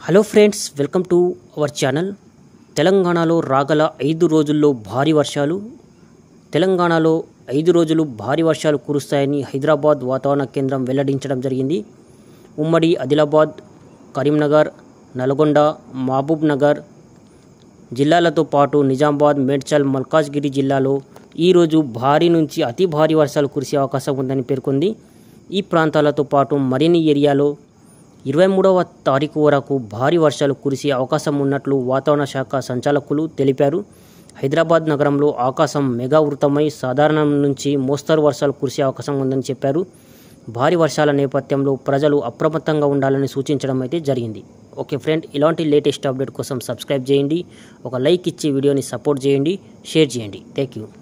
hello friends welcome to our channel తెలంగాణలో రాగల ఐదు రోజుల్లో భారీ వర్షాలు తెలంగాణలో ఐదు రోజులు భారీ వర్షాలు కురుస్తాయని హైదరాబాద్ వాతావరణ కేంద్రం వెల్లడించడం జరిగింది ఉమ్మడి ఆదిలాబాద్ కరీంనగర్ నల్గొండ మహబూబ్ నగర్ జిల్లాలతో పాటు నిజామాబాద్ మేడ్చల్ మల్కాజ్గిరి జిల్లాలో ఈరోజు భారీ నుంచి అతి భారీ వర్షాలు కురిసే అవకాశం ఉందని పేర్కొంది ఈ ప్రాంతాలతో పాటు మరిన్ని ఏరియాలో ఇరవై మూడవ తారీఖు వరకు భారీ వర్షాలు కురిసే అవకాశం ఉన్నట్లు వాతావరణ శాఖ సంచాలకులు తెలిపారు హైదరాబాద్ నగరంలో ఆకాశం మెగావృతమై సాధారణం నుంచి మోస్తరు వర్షాలు కురిసే అవకాశం ఉందని చెప్పారు భారీ వర్షాల నేపథ్యంలో ప్రజలు అప్రమత్తంగా ఉండాలని సూచించడం అయితే జరిగింది ఓకే ఫ్రెండ్ ఇలాంటి లేటెస్ట్ అప్డేట్ కోసం సబ్స్క్రైబ్ చేయండి ఒక లైక్ ఇచ్చి వీడియోని సపోర్ట్ చేయండి షేర్ చేయండి థ్యాంక్ యూ